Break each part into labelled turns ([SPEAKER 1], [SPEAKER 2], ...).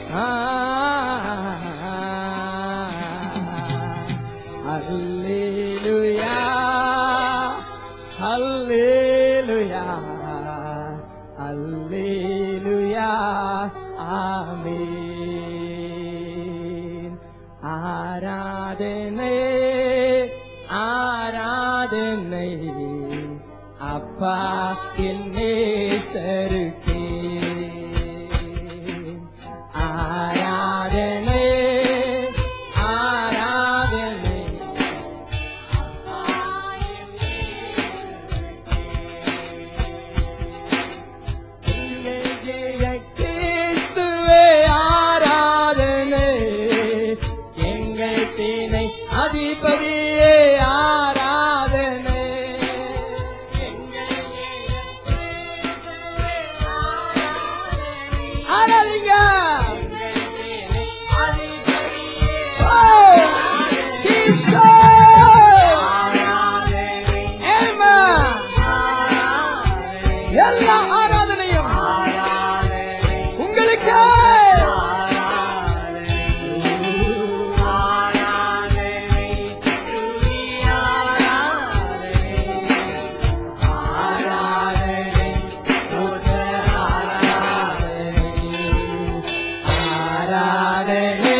[SPEAKER 1] அல்லேலூயா அல்லேலூயா அல்லேலூயா ஆமென் ஆராதனை ஆராதனை அப்பா என்னே தருக்கே ஆராதனை ஆராதனை கிறிஸ்துவே ஆராதனை எங்கள் சேனை அதிபதியே ஆராதனை ஆராதிங்க ஓ, கிறிஸ்து! Amen. எல்லா ஆராதனையும் உங்களுக்கு ஆராதனை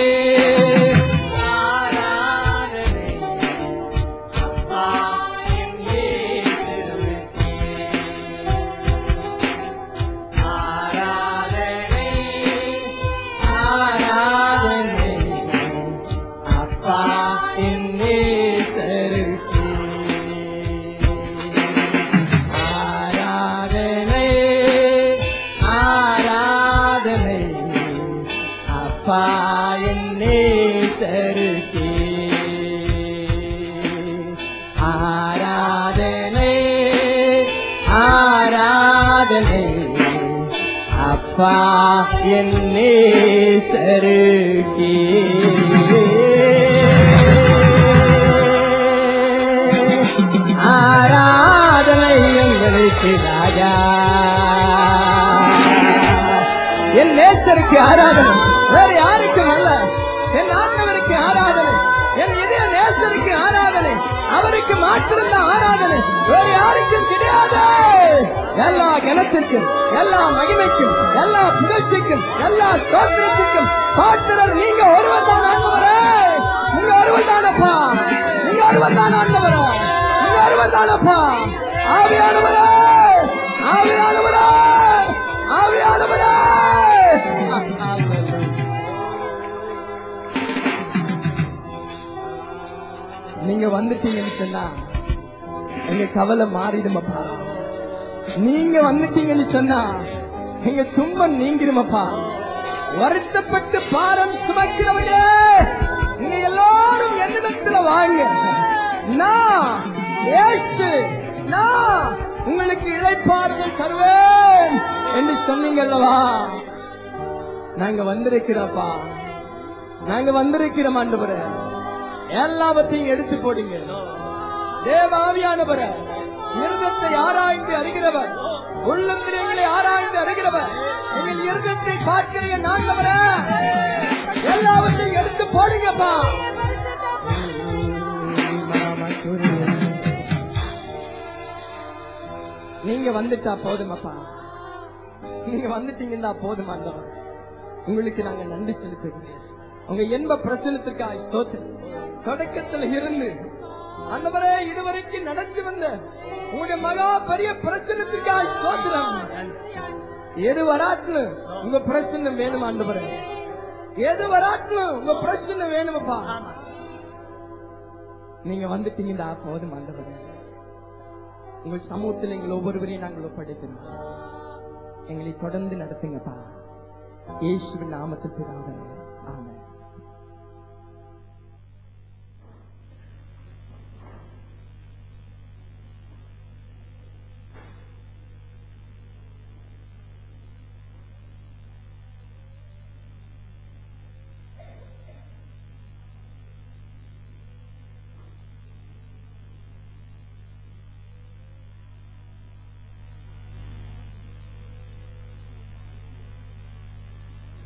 [SPEAKER 1] ஆராதனை அப்பா என்னே தருக்கே ஆராதனை ஆராதனை அப்பா என்னே தருக்கே ஆராதனை ஆராதனை அப்பா என்னே தருக்கே ஆராதனை எங்களுக்கு ராஜா என் நேசருக்கு ஆராதனை வேற யாருக்கும் அல்ல என் ஆண்டவருக்கு ஆராதனை என் இதய நேசருக்கு ஆராதனை அவருக்கு மாற்றிருந்த ஆராதனை வேற யாருக்கும் கிடையாது எல்லா கணத்திற்கும் எல்லா மகிமைக்கும் எல்லா புகழ்ச்சிக்கும் எல்லா ஸ்தோத்திரத்துக்கும் பாத்திரர் நீங்க ஒருவர் தான் ஆண்டவரே நீங்க ஒருவர் தானப்பா நீங்க ஒருவர் தான் ஆண்டவரே நீங்க ஒருவர் தானப்பா ஆவியானவரே ஆவியானவரே ஆவியானவரே நீங்க வந்துட்டீங்கன்னு சொன்னா எங்க கவலை மாறிடுமப்பா நீங்க வந்துட்டீங்கன்னு சொன்னா எங்க துன்பம் நீங்கிருமப்பா வருத்தப்பட்டு பாரம் சுமக்கிறவர்களே நீங்க எல்லாரும் என்னிடத்துல வாங்க நான் ஏசு நான் உங்களுக்கு இழைப்பாறுதல் தருவேன் என்று சொன்னீங்கல்லவா நாங்க வந்திருக்கிறப்பா நாங்க வந்திருக்கிறோம் ஆண்டவரே எல்லாவற்றையும் எடுத்து போடுங்க தேவாவியானவர இருதத்தை ஆராய்ந்து அறிகிறவர் உள்ளந்திரியங்களை ஆராய்ந்து அறிகிறவர் எங்கள் இருதத்தை பார்க்கிற நான்கவர எல்லாவற்றையும் எடுத்து போடுங்கப்பா நீங்க வந்துட்டா போதுமப்பா நீங்க வந்துட்டீங்கன்னா போதும் ஆண்டவர் உங்களுக்கு நாங்க நன்றி செலுத்துகிறோம் உங்க என்ப பிரச்சனத்திற்காக ஸ்தோத்திரம் தொடக்கத்துல இருந்து அந்தவரே இதுவரைக்கும் நடந்து வந்த உங்களுடைய மகா பெரிய பிரச்சனத்திற்காக ஸ்தோத்திரம் எது வராட்டு உங்க பிரச்சனை வேணும் ஆண்டவரே எது வராட்டு உங்க பிரச்சனை வேணுமப்பா நீங்க வந்துட்டீங்கடா போதும் ஆண்டவரே உங்கள் சமூகத்தில் எங்கள் ஒவ்வொருவரையும் நாங்கள் ஒப்படைக்கிறோம் எங்களை தொடர்ந்து நடத்துங்கப்பா இயேசுவின் நாமத்தில் பிதாவே ஆமென்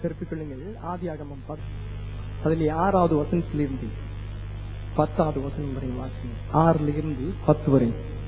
[SPEAKER 1] திருப்பிக் கொள்ளுங்கள் ஆதியாகமம் பத்து அதில் ஆறாவது வசனத்திலிருந்து பத்தாவது வசனம் வரை வாசிங்க ஆறுல இருந்து பத்து வரை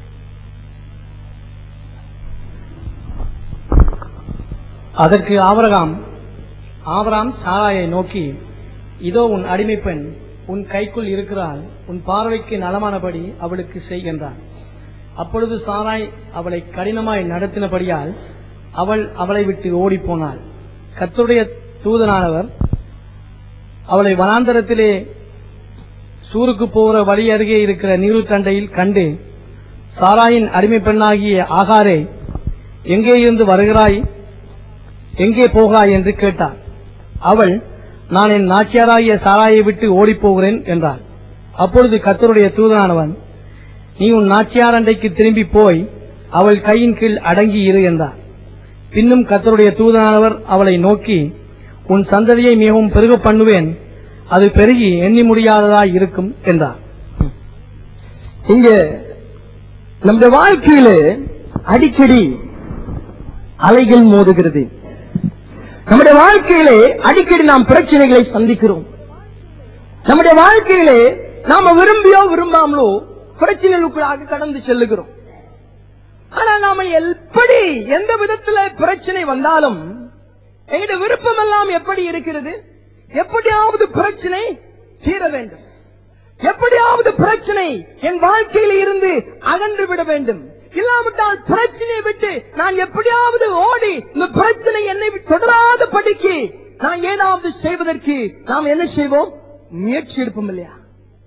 [SPEAKER 2] அதற்கு ஆபிரகாம் ஆபிராம் சாராயை நோக்கி இதோ உன் அடிமை பெண் உன் கைக்குள் இருக்கிறாள் உன் பார்வைக்கு நலமானபடி அவளுக்கு செய்கின்றான் அப்பொழுது சாராய் அவளை கடினமாய் நடத்தினபடியால் அவள் அவளை விட்டு ஓடிப்போனாள் கர்த்தருடைய தூதனானவர் அவளை வனாந்தரத்திலே சூருக்கு போகிற வழி அருகே இருக்கிற நீருத்தண்டையில் கண்டு சாராயின் அடிமை பெண்ணாகிய ஆகாரே எங்கே இருந்து வருகிறாய் எங்கே போகிறாய் என்று கேட்டார் அவள் நான் என் நாச்சியாராகிய சாராயை விட்டு ஓடிப் போகிறேன் என்றாள் அப்பொழுது கர்த்தருடைய தூதனானவன் நீ உன் நாச்சியார் அண்டைக்கு திரும்பி போய் அவள் கையின் கீழ் அடங்கி இரு என்றார் பின்னும் கர்த்தருடைய தூதனானவர் அவளை நோக்கி உன் சந்ததியை மிகவும் பெருக பண்ணுவேன் அது பெருகி எண்ணி முடியாததாய் இருக்கும் என்றார்
[SPEAKER 1] இங்க நம்முடைய வாழ்க்கையில அடிக்கடி அலைகள் மோதுகிறது நம்முடைய வாழ்க்கையிலே அடிக்கடி நாம் பிரச்சனைகளை சந்திக்கிறோம் நம்முடைய வாழ்க்கையிலே நாம விரும்பியோ விரும்பாமலோ பிரச்சனைகளுக்குள்ளாக கடந்து செல்லுகிறோம் ஆனா நாம எப்படி எந்த விதத்துல பிரச்சனை வந்தாலும் எங்களுடைய விருப்பம் எல்லாம் எப்படி இருக்கிறது எப்படியாவது பிரச்சனை தீர வேண்டும் எப்படியாவது பிரச்சனை என் வாழ்க்கையில இருந்து அகன்று விட வேண்டும் இல்லாவிட்டால் பிரச்சனையை விட்டு நான் எப்படியாவது ஓடி இந்த பிரச்சனை என்னை விட்டு தொடராத படிக்கு நான் ஏதாவது செய்வதற்கு நாம் என்ன செய்வோம் முயற்சி எடுப்போம் இல்லையா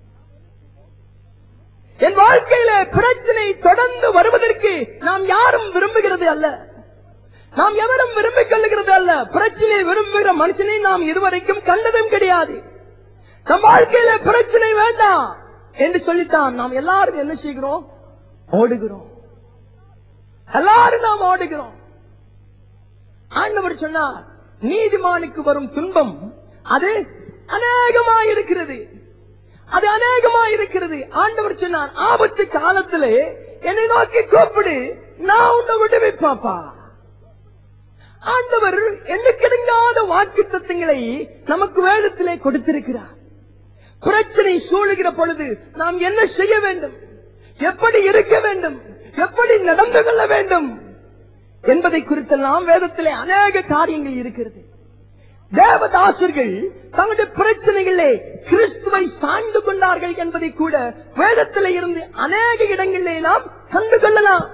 [SPEAKER 1] என் வாழ்க்கையில பிரச்சனை தொடர்ந்து வருவதற்கு நாம் யாரும் விரும்புகிறது அல்ல நாம் எவரும் விரும்பிக் கொள்ளுகிறது அல்ல பிரச்சனை விரும்புகிற மனுஷனை நாம் இதுவரைக்கும் கண்டதும் கிடையாது நம் வாழ்க்கையில பிரச்சனை வேண்டாம் என்று சொல்லித்தான் நாம் எல்லாரும் என்ன செய்கிறோம் ஓடுகிறோம் எல்லாரும் நாம் ஓடுகிறோம் ஆண்டவர் சொன்னார் நீதிமானுக்கு வரும் துன்பம் அது அநேகமாயிருக்கிறது அது அநேகமாயிருக்கிறது ஆண்டவர் சொன்னார் ஆபத்து காலத்திலே என்னை நோக்கி கூப்பிடு நான் உன்னை விடுவிப்பாப்பா ஆண்டவர் எண்ணுக்கிடங்காத வாக்கு தத்துவங்களை நமக்கு வேதத்திலே கொடுத்திருக்கிறார் பிரச்சனை சூழுகிற பொழுது நாம் என்ன செய்ய வேண்டும் எப்படி இருக்க வேண்டும் எப்படி நடந்து கொள்ள வேண்டும் என்பதை குறித்தெல்லாம் வேதத்திலே அநேக காரியங்கள் இருக்கிறது தேவதாசர்கள் தங்களுடைய பிரச்சனைகளிலே கிறிஸ்துவை சார்ந்து கொண்டார்கள் என்பதை கூட வேதத்திலே இருந்து அநேக இடங்களிலே நாம் கண்டு கொள்ளலாம்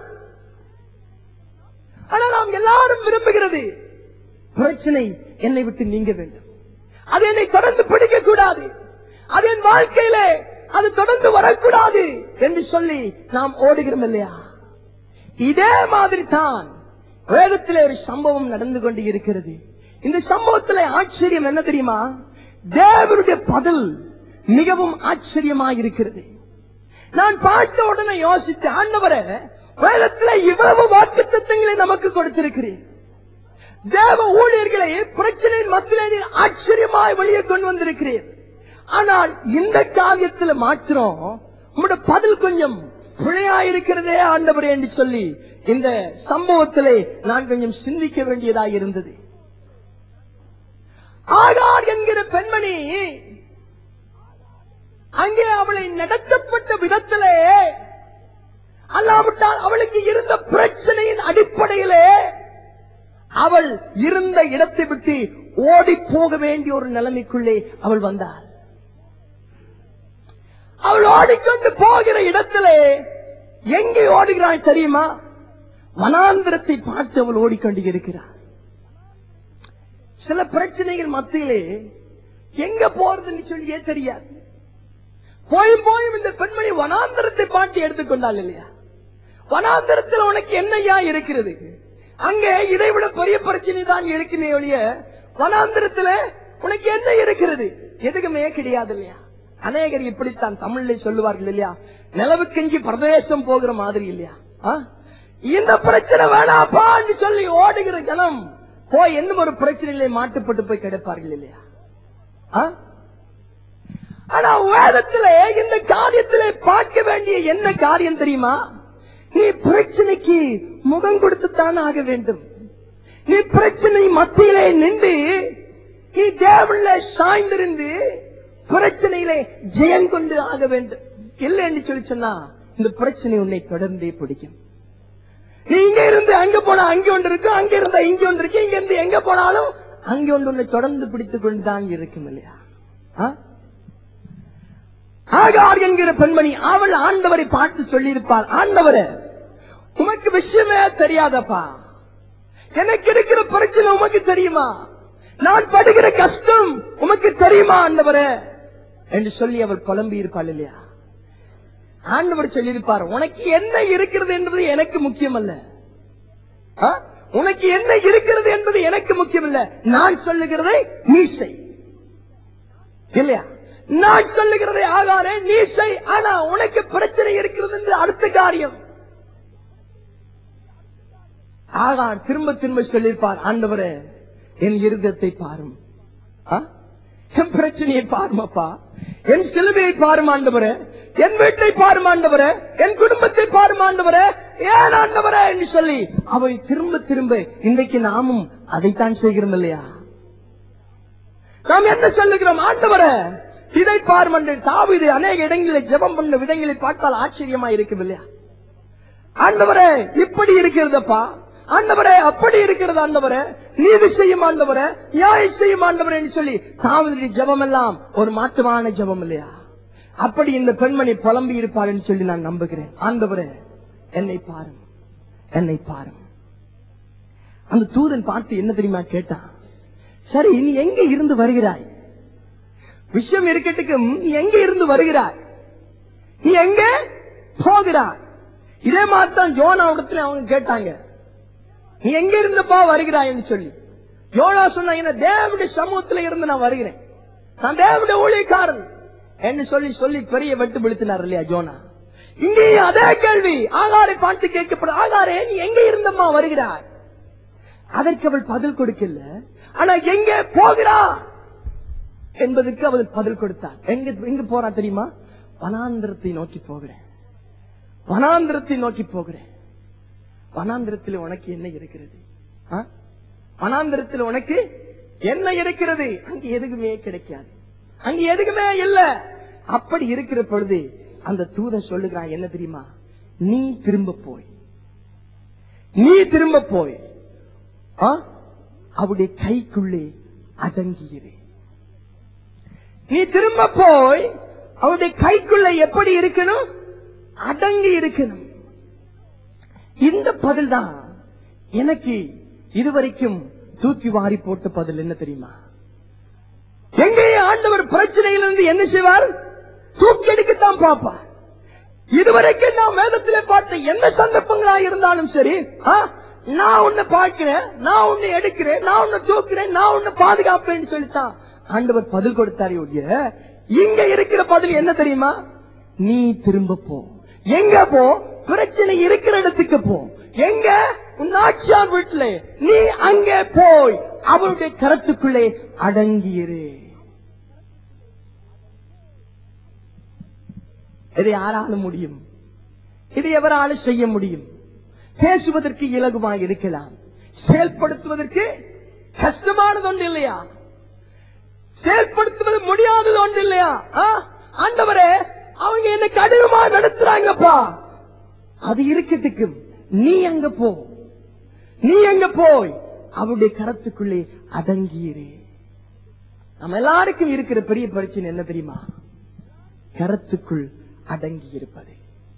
[SPEAKER 1] ஆனா நாம் எல்லாரும் விரும்புகிறது பிரச்சனை என்னை விட்டு நீங்க வேண்டும் அது என்னை தொடர்ந்து பிடிக்க கூடாது அது என் வாழ்க்கையிலே அது தொடர்ந்து வரக்கூடாது என்று சொல்லி நாம் ஓடுகிறோம் இல்லையா இதே மாதிரி தான் வேதத்திலே ஒரு சம்பவம் நடந்து கொண்டு இருக்கிறது இந்த சம்பவத்திலே ஆச்சரியம் என்ன தெரியுமா தேவனுடைய பதில் மிகவும் ஆச்சரியமா இருக்கிறது நான் பார்த்த உடனே யோசித்து ஆண்டவரே வேதத்துல இவ்வளவு வாக்கு தத்துவங்களை நமக்கு கொடுத்திருக்கிறேன் தேவ ஊழியர்களை பிரச்சனையின் மத்தியிலே நீர் ஆச்சரியமாய் வெளியே கொண்டு வந்திருக்கிறேன் ஆனால் இந்த காவியத்தில் மாத்திரம் உங்களோட பதில் கொஞ்சம் பிழையா இருக்கிறதே ஆண்டவரே என்று சொல்லி இந்த சம்பவத்திலே நான் கொஞ்சம் சிந்திக்க வேண்டியதா இருந்தது ஆகார் என்கிற பெண்மணி அங்கே அவளை நடத்தப்பட்ட விதத்திலே அல்லாவிட்டால் அவளுக்கு இருந்த பிரச்சனையின் அடிப்படையிலே அவள் இருந்த இடத்தை விட்டு ஓடி போக வேண்டிய ஒரு நிலைமைக்குள்ளே அவள் வந்தாள் அவள் ஓடிக்கொண்டு போகிற இடத்திலே எங்கே ஓடுகிறாள் தெரியுமா வனாந்திரத்தை பார்த்து அவள் ஓடிக்கொண்டு இருக்கிறாள் சில பிரச்சனைகள் மத்தியிலே எங்க போறதுன்னு சொல்லியே தெரியாது போயும் போயும் இந்த பெண்மணி வனாந்திரத்தை பாட்டி எடுத்துக்கொண்டாள் இல்லையா வனாந்திரத்தில் உனக்கு என்னையா இருக்கிறது அங்கே இதை விட பெரிய பிரச்சனை தான் இருக்கிறே ஒழிய வனாந்திரத்துல உனக்கு என்ன இருக்கிறது எதுக்குமே கிடையாது இல்லையா அநேகர் இப்படித்தான் தமிழ்ல சொல்லுவார்கள் இல்லையா நிலவுக்கெஞ்சி பிரதேசம் போகிற மாதிரி இல்லையா ஆ? இந்த பிரச்சனை வேணாப்பா என்று சொல்லி ஓடுகிற ஜனம் போய் என்ன ஒரு பிரச்சனையிலே மாட்டுப்பட்டு போய் கிடைப்பார்கள் இல்லையா ஆ? ஆனா வேதத்திலே இந்த காரியத்திலே பார்க்க வேண்டிய என்ன காரியம் தெரியுமா நீ பிரச்சனைக்கு முகம் கொடுத்துத்தான் ஆக வேண்டும் நீ பிரச்சனை மத்தியிலே நின்று நீ தேவன்ல சாய்ந்திருந்து பிரச்சனையிலே ஜெயம் கொண்டு ஆக வேண்டும் இல்லை என்று சொல்லி சொன்னா இந்த பிரச்சனை உன்னை தொடர்ந்தே பிடிக்கும் நீ இங்க இருந்து அங்க போனா அங்க ஒன்று இருக்கு அங்க இருந்தா இங்க ஒன்று இருக்கு இங்க இருந்து எங்க போனாலும் அங்க ஒன்று உன்னை தொடர்ந்து பிடித்துக் கொண்டுதான் இருக்கும் இல்லையா ஆ? ஆகார் என்கிற பெண்மணி அவள் ஆண்டவரை பார்த்து சொல்லியிருப்பாள் ஆண்டவரே உமக்கு விஷயமே தெரியாதப்பா எனக்கு இருக்கிற பிரச்சனை உமக்கு தெரியுமா நான் படுகிற கஷ்டம் உமக்கு தெரியுமா ஆண்டவரே என்று சொல்லி அவள் புலம்பி இருப்பாள் இல்லையா ஆண்டவர் சொல்லியிருப்பார் உனக்கு என்ன இருக்கிறது என்பது எனக்கு முக்கியம் அல்ல ஆ? உனக்கு என்ன இருக்கிறது என்பது எனக்கு முக்கியம் இல்ல நான் சொல்லுகிறதை நீ செய் இல்லையா நான் சொல்லுகிறதை ஆகாரே நீ செய் ஆனா உனக்கு பிரச்சனை இருக்கிறது என்று அடுத்த காரியம் ஆகார் திரும்ப திரும்ப சொல்லியிருப்பார் ஆண்டவரே என் இருதயத்தை பாரும் ஆ? என் பிரச்சனையை பாருமப்பா என் சிலுவையை பாரும் ஆண்டவரே என் வீட்டை பாரும் ஆண்டவரே என் குடும்பத்தை பாரும் ஆண்டவரே ஏன் ஆண்டவரே என்று சொல்லி அவை திரும்ப திரும்ப இன்றைக்கு நாமும் அதைத்தான் செய்கிறோம் இல்லையா நாம் என்ன சொல்லுகிறோம் ஆண்டவரே இதை பாரும் என்று தாவீது அநேக இடங்களில் ஜெபம் பண்ண விதங்களை பார்த்தால் ஆச்சரியமா இருக்கும் இல்லையா ஆண்டவரே இப்படி இருக்கிறதப்பா ஆண்டவரே அப்படி இருக்கிறது ஆண்டவரே நீதி செய்யும் ஆண்டவரே நியாயம் செய்யும் ஆண்டவரே என்று சொல்லி தாவதுடைய ஜெபம் எல்லாம் ஒரு மாற்றமான ஜெபம் இல்லையா அப்படி இந்த பெண்மணி புலம்பி இருப்பாள் என்று சொல்லி நான் நம்புகிறேன் ஆண்டவரே என்னை பாரும் என்னை பாரும் அந்த தூதன் பார்த்து என்ன தெரியுமா கேட்டான் சரி நீ எங்க இருந்து வருகிறாய் விஷயம் இருக்கட்டுக்கும் நீ எங்க இருந்து வருகிறாய் நீ எங்க போகிறாய் இதே மாதிரி தான் யோனாவிடத்துல அவங்க கேட்டாங்க நீ எங்க இருந்துப்பா வருகிறாய் என்று சொல்லி யோனா சொன்னாங்க தேவனுடைய சமூகத்துல இருந்து நான் வருகிறேன் நான் தேவனுடைய ஊழியக்காரன் என்று சொல்லி சொல்லி பெரிய வெட்டு விழுத்தினார் இல்லையா ஜோனா இங்கேயும் அதே கேள்வி ஆகாரை பார்த்து கேட்கப்படும் ஆகாரே நீ எங்க இருந்தம்மா வருகிறாய் அதற்கு அவள் பதில் கொடுக்கல ஆனா எங்க போகிறா என்பதற்கு அவள் பதில் கொடுத்தார் எங்க எங்க போறா தெரியுமா வனாந்திரத்தை நோக்கி போகிறேன் வனாந்திரத்தை நோக்கி போகிறேன் வனாந்திரத்தில் உனக்கு என்ன இருக்கிறது ஆ? வனாந்திரத்தில் உனக்கு என்ன இருக்கிறது அங்க எதுக்குமே கிடைக்காது அங்க எதுக்குமே இல்ல அப்படி இருக்கிற பொழுது அந்த தூதன் சொல்லுகிறான் என்ன தெரியுமா நீ திரும்ப போய் நீ திரும்ப போய் ஆ? அவருடைய கைக்குள்ளே அடங்கியிரு நீ திரும்ப போய் அவருடைய கைக்குள்ள எப்படி இருக்கணும் அடங்கி இருக்கணும் இந்த பதில் தான் எனக்கு இதுவரைக்கும் தூக்கி வாரி போட்ட பதில் என்ன தெரியுமா எங்கேயே ஆண்டவர் பிரச்சனையிலிருந்து என்ன செய்வார் தூக்கி எடுக்கத்தான் பார்ப்பார் இதுவரைக்கும் நான் வேதத்திலே பார்த்த எந்த சந்தர்ப்பங்களா இருந்தாலும் சரி ஆ, நான் உன்னை பார்க்கிறேன் நான் உன்னை எடுக்கிறேன் நான் உன்னை தூக்குறேன் நான் உன்னை பாதுகாப்பேன்னு சொல்லித்தான் ஆண்டவர் பதில் கொடுத்தாரே ஒழிய இங்க இருக்கிற பதில் என்ன தெரியுமா நீ திரும்ப போ எங்க போ பிரச்சனை இருக்கிற இடத்துக்கு போ எங்க உன் ஆட்சியார் வீட்டுல நீ அங்கே போய் அவருடைய கரத்துக்குள்ளே அடங்கியிரு இதை யாரால முடியும் இதை எவராலும் செய்ய முடியும் பேசுவதற்கு இலகுவாக இருக்கலாம் செயல்படுத்துவதற்கு கஷ்டமானது ஒன்று இல்லையா செயல்படுத்துவது முடியாதது ஒன்று இல்லையா ஆ? ஆண்டவரே அவங்க என்ன கடினமா நடத்துறாங்கப்பா அது இருக்கட்டுக்கு நீ அங்க போ நீ அங்க போய் அவருடைய கரத்துக்குள்ளே அடங்கியிரு நம்ம எல்லாருக்கும் இருக்கிற பெரிய பிரச்சனை என்ன தெரியுமா கரத்துக்குள் அடங்கி இருப்பது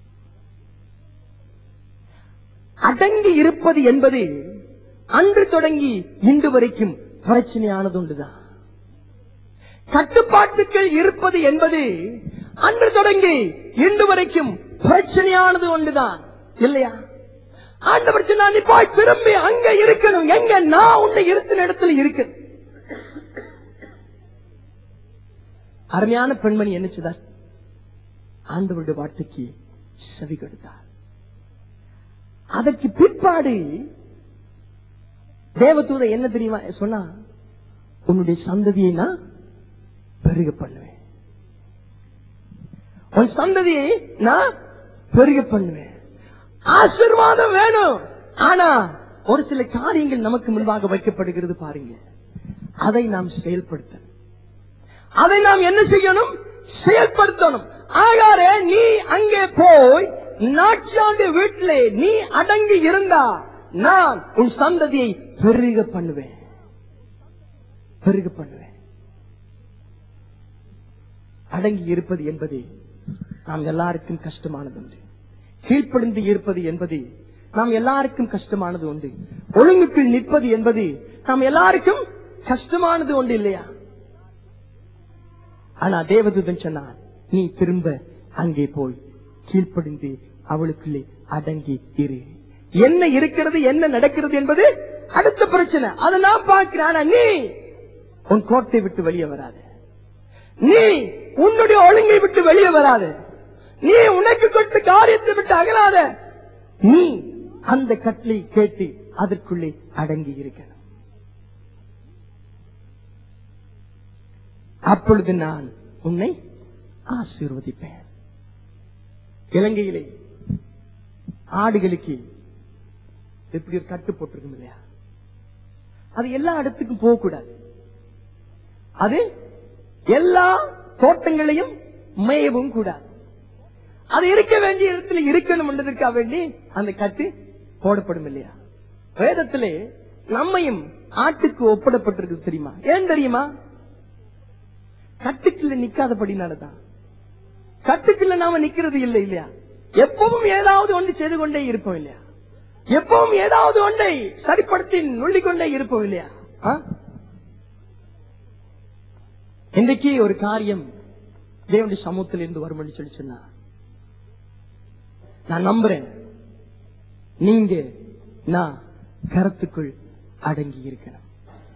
[SPEAKER 1] அடங்கி இருப்பது என்பது அன்று தொடங்கி இன்று வரைக்கும் பிரச்சனையானது ஒன்றுதான் கட்டுப்பாட்டுக்குள் இருப்பது என்பது அன்று தொடங்கி இன்று வரைக்கும் பிரச்சனையானது ஒன்றுதான் இல்லையா ஆண்டவர் சொன்னா, நீ போய் திரும்பி அங்க இருக்கணும் எங்க நான் உன்னை இருத்தின இடத்துல இருக்கு அருமையான பெண்மணி என்ன செய்தார் ஆண்டவருடைய வார்த்தைக்கு செவி கொடுத்தார் அதற்கு பிற்பாடு தேவதூத என்ன தெரியுமா சொன்னா உன்னுடைய சந்ததியை நான் பெருக பண்ணுவேன் உன் சந்ததியை நான் பெருக பண்ணுவேன் ஆசீர்வாதம் வேணும் ஆனா ஒரு சில காரியங்கள் நமக்கு முன்பாக வைக்கப்படுகிறது பாருங்க அதை நாம் செயல்படுத்தணும் அதை நாம் என்ன செய்யணும் செயல்படுத்தணும் ஆகாரே நீ அங்கே போய் நாட்சியாண்டு வீட்டிலே நீ அடங்கி இருந்தா நான் உன் சந்ததியை பெருக பண்ணுவேன் பெருக பண்ணுவேன் அடங்கி இருப்பது என்பது நாம் எல்லாருக்கும் கஷ்டமானது உண்டு கீழ்ப்படிந்து இருப்பது என்பது நாம் எல்லாருக்கும் கஷ்டமானது உண்டு ஒழுங்குக்குள் நிற்பது என்பது நாம் எல்லாருக்கும் கஷ்டமானது உண்டு இல்லையா ஆனா தேவதூதன் சொன்னார் நீ திரும்ப அங்கே போய் கீழ்ப்படிந்து அவளுக்குள்ளே அடங்கி இரு என்ன இருக்கிறது என்ன நடக்கிறது என்பது அடுத்த பிரச்சனை அதை நான் பார்க்கிறேன் ஆனா நீ உன் கோட்டை விட்டு வெளியே வராத நீ உன்னுடைய ஒழுங்கை விட்டு வெளியே வராத நீ உனக்கு கொடுத்த காரியத்தை விட்டு அகலாத நீ அந்த கட்டளை கேட்டு அதற்குள்ளே அடங்கி இருக்கணும் அப்பொழுது நான் உன்னை ஆசீர்வதிப்பேன் இலங்கையிலே ஆடுகளுக்கு எப்படி ஒரு கட்டு போட்டிருக்கும் இல்லையா அது எல்லா இடத்துக்கும் போக கூடாது அது எல்லா தோட்டங்களையும் மேயவும் கூடாது அது இருக்க வேண்டிய இடத்துல இருக்கணும் என்றதற்காக வேண்டி அந்த கட்டு போடப்படும் இல்லையா வேதத்திலே நம்மையும் ஆட்டுக்கு ஒப்பிடப்பட்டிருக்கு தெரியுமா ஏன் தெரியுமா கட்டுக்குள்ள நிக்காதபடினாலதான் கட்டுக்குள்ள நாம நிக்கிறது இல்லை இல்லையா எப்பவும் ஏதாவது ஒன்று செய்து கொண்டே இருப்போம் இல்லையா எப்பவும் ஏதாவது ஒன்றை சரிப்படுத்தி நுள்ளிக் கொண்டே இருப்போம் இல்லையா ஆ? இன்றைக்கு ஒரு காரியம் தேவனுடைய சமூகத்தில் இருந்து வரும் என்று சொல்லி சொன்னா நான் நம்புறேன் நீங்க நான் கரத்துக்குள் அடங்கி இருக்கணும்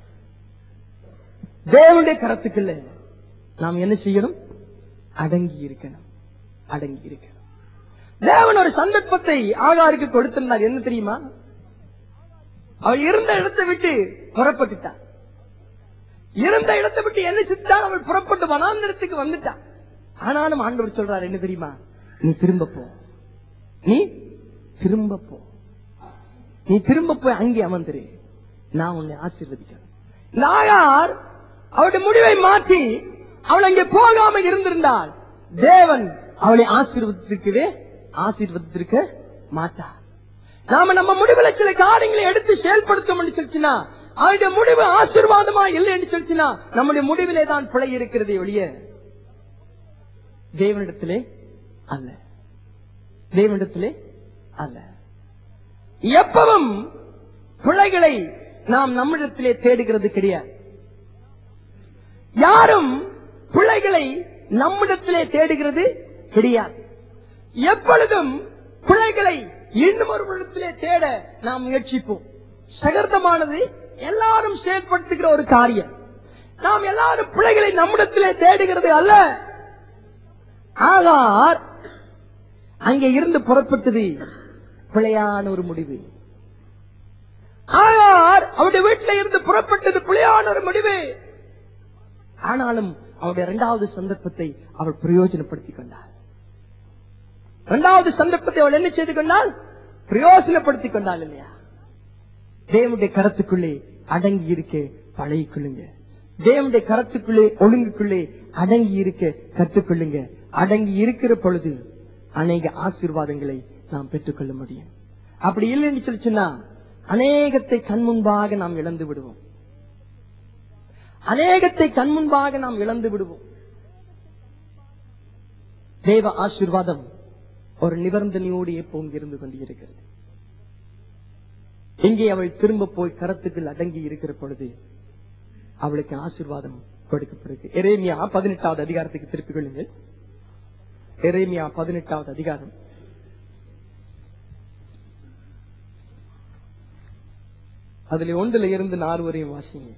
[SPEAKER 1] தேவனுடைய கரத்துக்குள்ள நாம் என்ன செய்யணும் அடங்கி இருக்கணும் அடங்கி இருக்கணும் தேவன் ஒரு சந்தர்ப்பத்தை ஆகாருக்கு கொடுத்திருந்தார் என்ன தெரியுமா அவள் இருந்த இடத்தை விட்டு புறப்பட்டுட்டான் இருந்த இடத்தை விட்டு என்ன சித்தான் அவள் புறப்பட்டு வனாந்திரத்துக்கு வந்துட்டான் ஆனாலும் ஆண்டவர் சொல்றார் என்ன தெரியுமா நீ திரும்ப போ நீ திரும்ப போ நீ திரும்ப போய் அங்கே அமர்ந்துரு நான் உன்னை ஆசீர்வதிக்கிறேன் நாயார் அவருடைய முடிவை மாற்றி அவள் அங்கே போகாம இருந்திருந்தால் தேவன் அவளை ஆசீர்வதித்திருக்கவே ஆசீர்வதித்திருக்க மாட்டார் நாம நம்ம முடிவுல சில காரியங்களை எடுத்து செயல்படுத்தோம்னு சொல்லிச்சுன்னா அவருடைய முடிவு ஆசீர்வாதமா இல்லைன்னு சொல்லிச்சுன்னா நம்முடைய முடிவிலே தான் பிழை இருக்கிறதே ஒழிய தேவனிடத்திலே அல்ல தேவனிடத்திலே அல்ல எப்பவும் பிழைகளை நாம் நம்மிடத்திலே தேடுகிறது கிடையாது யாரும் பிழைகளை நம்மிடத்திலே தேடுகிறது கிடையாது எப்பொழுதும் பிழைகளை இன்னும் ஒரு இடத்திலே தேட நாம் முயற்சிப்போம் சகர்த்தமானது எல்லாரும் செயல்படுத்துகிற ஒரு காரியம் நாம் எல்லாரும் பிழைகளை நம்மிடத்திலே தேடுகிறது அல்ல ஆகார் அங்கே இருந்து புறப்பட்டது பிழையான ஒரு முடிவு ஆகார் அவருடைய வீட்டில் இருந்து புறப்பட்டது பிழையான ஒரு முடிவு ஆனாலும் அவருடைய இரண்டாவது சந்தர்ப்பத்தை அவள் பிரயோஜனப்படுத்திக் கொண்டாள் இரண்டாவது சந்தர்ப்பத்தை அவள் என்ன செய்து கொண்டால் பிரயோஜனப்படுத்திக் கொண்டாள் இல்லையா தேவனுடைய கரத்துக்குள்ளே அடங்கி இருக்க பழகிக்கொள்ளுங்க தேவனுடைய கரத்துக்குள்ளே ஒழுங்குக்குள்ளே அடங்கி இருக்க கற்றுக்கொள்ளுங்க அடங்கி இருக்கிற பொழுது அநேக ஆசீர்வாதங்களை நாம் பெற்றுக்கொள்ள முடியும் அப்படி இல்லைன்னு சொல்லி சொன்னா அநேகத்தை கண் முன்பாக நாம் இழந்து விடுவோம் அநேகத்தை கண் முன்பாக நாம் இழந்து விடுவோம் தேவ ஆசீர்வாதம் ஒரு நிபந்தனையோடு எப்பவும் இருந்து கொண்டிருக்கிறது எங்கே அவள் திரும்ப போய் கரத்துக்குள் அடங்கி இருக்கிற பொழுது அவளுக்கு ஆசீர்வாதம் கொடுக்கப்படுது எரேமியா பதினெட்டாவது அதிகாரத்துக்கு திருப்பிக் கொள்ளுங்கள் எரேமியா பதினெட்டாவது அதிகாரம் அதுல ஒன்றுல இருந்து நாலு வரையும் வாசிங்க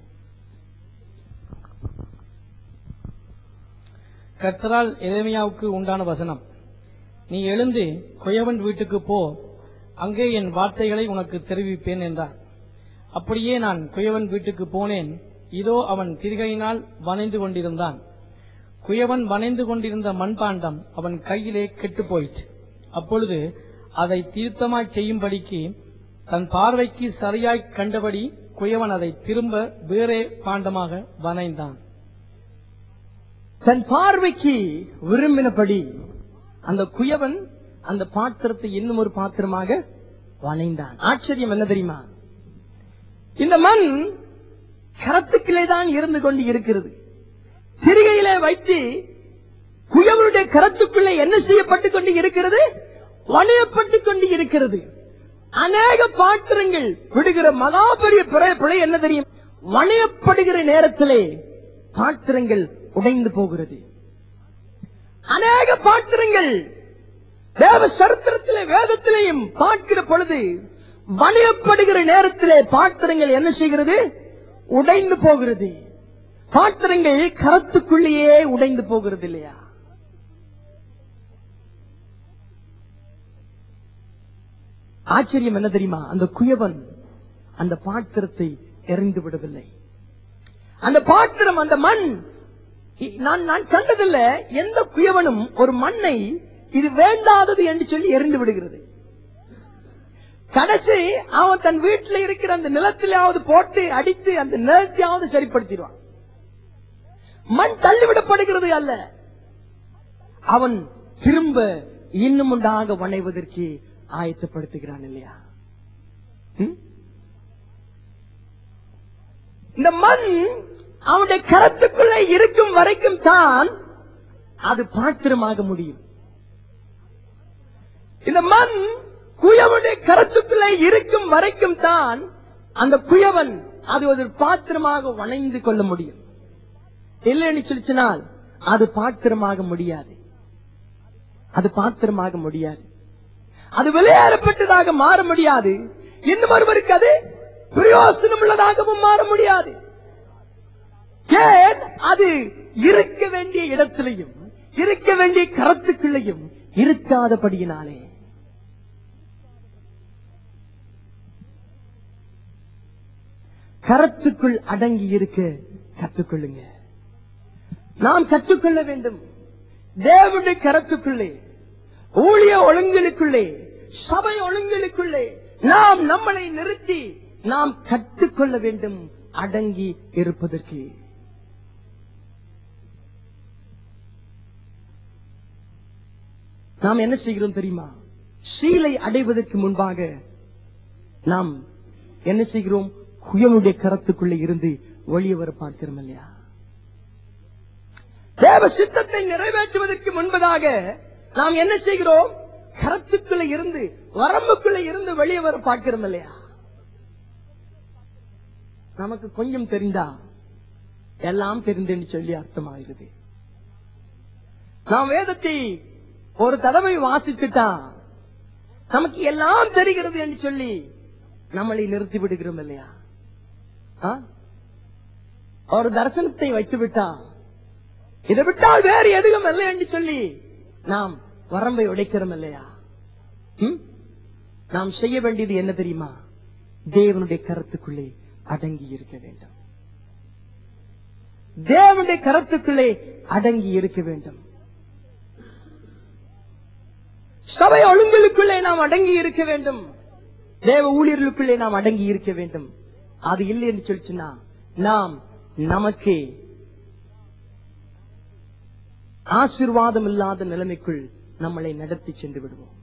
[SPEAKER 2] கர்த்தரால் எரேமியாவுக்கு உண்டான வசனம் நீ எழுந்து குயவன் வீட்டுக்கு போ அங்கே என் வார்த்தைகளை உனக்கு தெரிவிப்பேன் என்றார் அப்படியே நான் குயவன் வீட்டுக்கு போனேன் இதோ அவன் திரிகையினால் வனைந்து கொண்டிருந்தான் குயவன் வனைந்து கொண்டிருந்த மண்பாண்டம் அவன் கையிலே கெட்டு போயிற்று அப்பொழுது அதை தீர்த்தமாய் செய்யும்படிக்கு தன் பார்வைக்கு சரியாய் கண்டபடி குயவன் அதை திரும்ப வேறே பாண்டமாக வனைந்தான்
[SPEAKER 1] தன் பார்வைக்கு விரும்பினபடி அந்த குயவன் அந்த பாத்திரத்தை இன்னும் ஒரு பாத்திரமாக வணைந்தான் ஆச்சரியம் என்ன தெரியுமா இந்த மண் கரத்துக்கிலே தான் இருந்து கொண்டு இருக்கிறது திரிகையிலே வைத்து குயவனுடைய கரத்துக்குள்ளே என்ன செய்யப்பட்டுக் கொண்டு இருக்கிறது வணையப்பட்டுக் கொண்டு இருக்கிறது அநேக பாத்திரங்கள் விடுகிற மகா பெரிய பிழை பிழை என்ன தெரியும் வணையப்படுகிற நேரத்திலே பாத்திரங்கள் உடைந்து போகிறது அநேக பாத்திரங்கள் தேவ சரித்திரத்திலே வேதத்திலேயும் பார்க்கிற பொழுது வணியப்படுகிற நேரத்திலே பாத்திரங்கள் என்ன செய்கிறது உடைந்து போகிறது பாத்திரங்கள் கரத்துக்குள்ளேயே உடைந்து போகிறது இல்லையா ஆச்சரியம் என்ன தெரியுமா அந்த குயவன் அந்த பாத்திரத்தை எறிந்து விடவில்லை அந்த பாத்திரம் அந்த மண் இ- நான் நான் கண்டதில்ல எந்த குயவனும் ஒரு மண்ணை இது வேண்டாதது என்று சொல்லி எறிந்து விடுகிறது கடைசி அவன் தன் வீட்டுல இருக்கிற அந்த நிலத்திலாவது போட்டு அடித்து அந்த நிலத்தையாவது சரிப்படுத்திடுவான் மண் தள்ளிவிடப்படுகிறது அல்ல அவன் திரும்ப இன்னும் உண்டாக வணைவதற்கு ஆயத்தப்படுத்துகிறான் இல்லையா ம்? இந்த மண் அவனுடைய கரத்துக்குள்ளே இருக்கும் வரைக்கும் தான் அது பாத்திரமாக முடியும் இந்த மண் குயவனுடைய கரத்துக்குள்ளே இருக்கும் வரைக்கும் தான் அந்த குயவன் அது ஒரு பாத்திரமாக வணைந்து கொள்ள முடியும் இல்லைன்னு சொல்லிச்சினால் அது பாத்திரமாக முடியாது அது பாத்திரமாக முடியாது அது வெளியேறப்பட்டதாக மாற முடியாது இன்னும் ஒருவருக்கு அது பிரயோசனம் உள்ளதாகவும் மாற முடியாது ஏன் அது இருக்க வேண்டிய இடத்திலையும் இருக்க வேண்டிய கரத்துக்குள்ளையும் இருக்காதபடியினாலே கரத்துக்குள் அடங்கி இருக்க கற்றுக்கொள்ளுங்க நாம் கற்றுக்கொள்ள வேண்டும் தேவனுடைய கரத்துக்குள்ளே ஊழிய ஒழுங்கலுக்குள்ளே சபை ஒழுங்கலுக்குள்ளே நாம் நம்மளை நிறுத்தி நாம் கற்றுக்கொள்ள வேண்டும் அடங்கி இருப்பதற்கு நாம் என்ன செய்கிறோம் தெரியுமா சீலை அடைவதற்கு முன்பாக நாம் என்ன செய்கிறோம் குயனுடைய கரத்துக்குள்ளே இருந்து வெளியே வர பார்க்கிறோம் இல்லையா தேவ சித்தத்தை நிறைவேற்றுவதற்கு முன்பதாக நாம் என்ன செய்கிறோம் கரத்துக்குள்ள இருந்து வரம்புக்குள்ள இருந்து வெளியே வர பார்க்கிறோம் இல்லையா நமக்கு கொஞ்சம் தெரிந்தா எல்லாம் தெரிந்தேன்னு சொல்லி அர்த்தமாகிறது நாம் வேதத்தை ஒரு தடவை வாசித்துட்டா நமக்கு எல்லாம் தெரிகிறது என்று சொல்லி நம்மளை நிறுத்தி விடுகிறோம் இல்லையா ஆ? ஒரு தரிசனத்தை வைத்து விட்டா இதை விட்டால் வேறு எதுவும் இல்லை என்று சொல்லி நாம் வரம்பை உடைக்கிறோம் இல்லையா ம்? நாம் செய்ய வேண்டியது என்ன தெரியுமா தேவனுடைய கரத்துக்குள்ளே அடங்கி இருக்க வேண்டும் தேவனுடைய கரத்துக்குள்ளே அடங்கி இருக்க வேண்டும் சபை ஒழுங்கலுக்குள்ளே நாம் அடங்கி இருக்க வேண்டும் தேவ ஊழியர்களுக்குள்ளே நாம் அடங்கி இருக்க வேண்டும் அது இல்லை என்று சொல்லிச்சுன்னா நாம் நமக்கு ஆசீர்வாதம் இல்லாத நிலைமைக்குள் நம்மளை நடத்தி சென்று விடுவோம்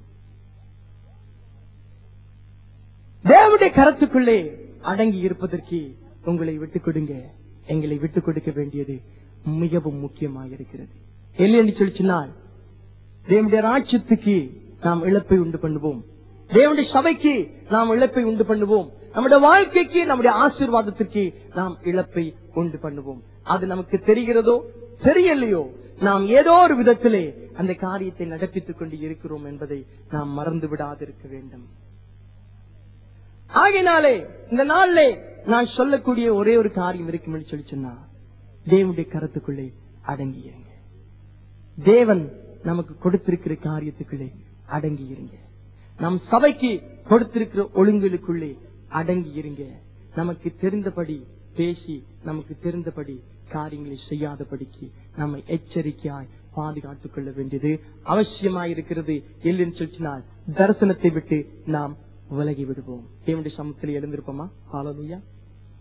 [SPEAKER 1] தேவனுடைய கரத்துக்குள்ளே அடங்கி இருப்பதற்கு உங்களை விட்டுக் கொடுங்க எங்களை விட்டுக் கொடுக்க வேண்டியது மிகவும் முக்கியமாக இருக்கிறது இல்லை என்று சொல்லிச்சுனால் தேவனுடைய ராஜ்யத்துக்கு நாம் இழப்பை உண்டு பண்ணுவோம் தேவனுடைய சபைக்கு நாம் இழப்பை உண்டு பண்ணுவோம் நம்முடைய வாழ்க்கைக்கு நம்முடைய ஆசீர்வாதத்திற்கு நாம் இழப்பை உண்டு பண்ணுவோம் அது நமக்கு தெரிகிறதோ தெரியலையோ நாம் ஏதோ ஒரு விதத்திலே அந்த காரியத்தை நடப்பித்துக் கொண்டு இருக்கிறோம் என்பதை நாம் மறந்து விடாதிருக்க வேண்டும் ஆகையினாலே இந்த நாளிலே நான் சொல்லக்கூடிய ஒரே ஒரு காரியம் இருக்கும் என்று சொல்லி சொன்னா தேவனுடைய கருத்துக்குள்ளே அடங்கி இருங்க தேவன் நமக்கு கொடுத்திருக்கிற காரியத்துக்குள்ளே அடங்கி இருங்க நம் சபைக்கு கொடுத்திருக்கிற ஒழுங்குகளுக்குள்ளே அடங்கி இருங்க நமக்கு தெரிந்தபடி பேசி நமக்கு தெரிந்தபடி காரியங்களை செய்யாதபடிக்கு நம்மை எச்சரிக்கையாய் பாதுகாத்துக் கொள்ள வேண்டியது அவசியமாயிருக்கிறது இல்லைன்னு சொல்லினால் தரிசனத்தை விட்டு நாம் விலகி விடுவோம் தேவனுடைய சமத்தில் எழுந்திருப்போமா ஹalleluya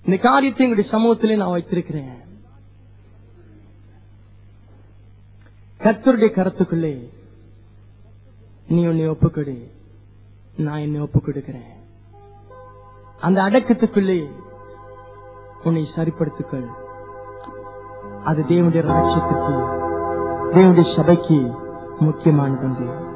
[SPEAKER 1] இந்த காரியத்தை எங்களுடைய சமூகத்திலே நான் வைத்திருக்கிறேன் கர்த்தருடைய கரத்துக்குள்ளே நீ உன்னை ஒப்புக்கொடு நான் என்னை ஒப்புக் கொடுக்கிறேன் அந்த அடக்கத்துக்குள்ளே உன்னை சரிப்படுத்திக்கொள் அது தேவனுடைய ராட்சியத்திற்கு தேவனுடைய சபைக்கு முக்கியமானது